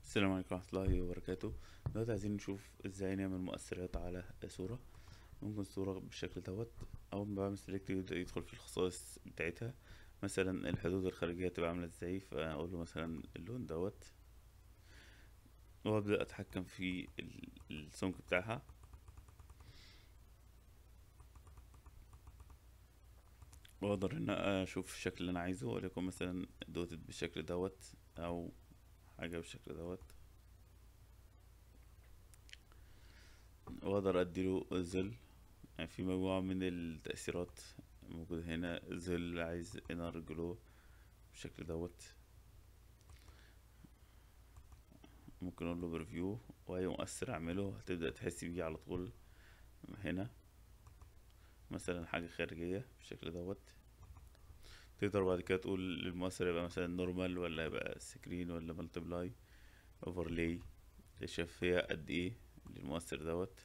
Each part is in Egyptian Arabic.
السلام عليكم ورحمة الله وبركاته دلوقتي عايزين نشوف ازاي نعمل مؤثرات على صورة ممكن صورة بالشكل دوت أول ما بعمل سيلكت يبدأ يدخل في الخصائص بتاعتها مثلا الحدود الخارجية تبقى عاملة ازاي فأقول له مثلا اللون دوت وأبدأ أتحكم في ال- السمك بتاعها وأقدر إن أنا أشوف الشكل اللي أنا عايزه وليكن مثلا دوتد بالشكل دوت أو حاجة بالشكل دوت واقدر اديله ظل يعني في مجموعة من التأثيرات موجودة هنا ظل عايز انر جلو بالشكل دوت ممكن اقول له بريفيو واي مؤثر اعمله هتبدأ تحس بيه على طول هنا مثلا حاجة خارجية بالشكل دوت تقدر بعد كده تقول للمؤثر يبقى مثلا نورمال ولا يبقى سكرين ولا ملتبلاي اوفرلاي الشفافية قد ايه للمؤثر دوت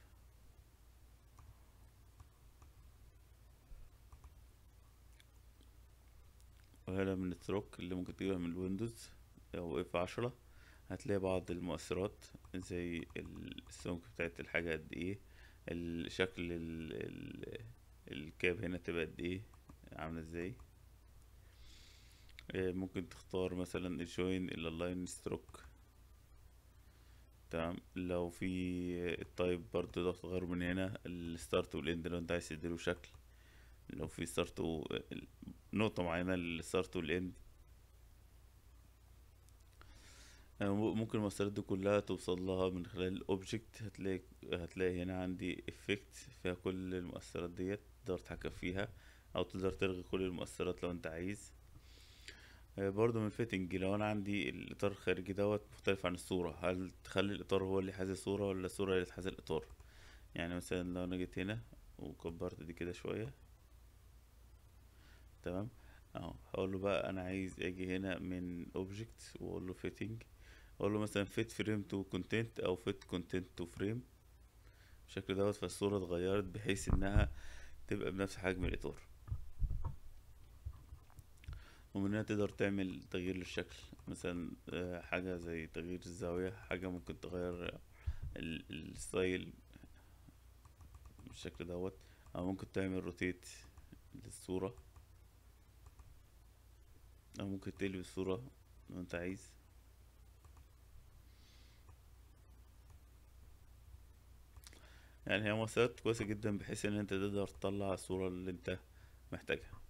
وهنا من التروك اللي ممكن تجيبها من الويندوز او اف عشرة هتلاقي بعض المؤثرات زي السمك بتاعت الحاجة قد ايه الشكل ال ال الكاب هنا تبقى قد ايه عاملة ازاي آه، ممكن تختار مثلا الجوين الالاين ستروك تمام لو في التايب برضه تقدر تغير من هنا الستارت والاند لو انت عايز تديله شكل لو في ستارت و... نقطة معينة للستارت والاند آه، ممكن المؤثرات دي كلها توصل لها من خلال الاوبجكت هتلاقي هتلاقي هنا عندي افكت فيها كل المؤثرات ديت تقدر تتحكم فيها او تقدر تلغي كل المؤثرات لو انت عايز آه، برضو من الفيتنج لو انا عندي الاطار الخارجي دوت مختلف عن الصورة هل تخلي الاطار هو اللي يحاذي الصورة ولا الصورة هي اللي تحاذي الاطار يعني مثلا لو انا جيت هنا وكبرت دي كده شوية تمام اهو هقول له بقى انا عايز اجي هنا من اوبجكت واقول له فيتنج اقول له مثلا فيت فريم تو كونتنت او فيت كونتنت تو فريم بالشكل دوت فالصورة اتغيرت بحيث انها تبقى بنفس حجم الاطار ومن هنا تقدر تعمل تغيير للشكل مثلا آه، حاجة زي تغيير الزاوية حاجة ممكن تغير ال- الستايل بالشكل دوت او ممكن تعمل روتيت للصورة او ممكن تقلب الصورة لو انت عايز يعني هي مؤثرات كويسة جدا بحيث ان انت تقدر تطلع الصورة اللي انت محتاجها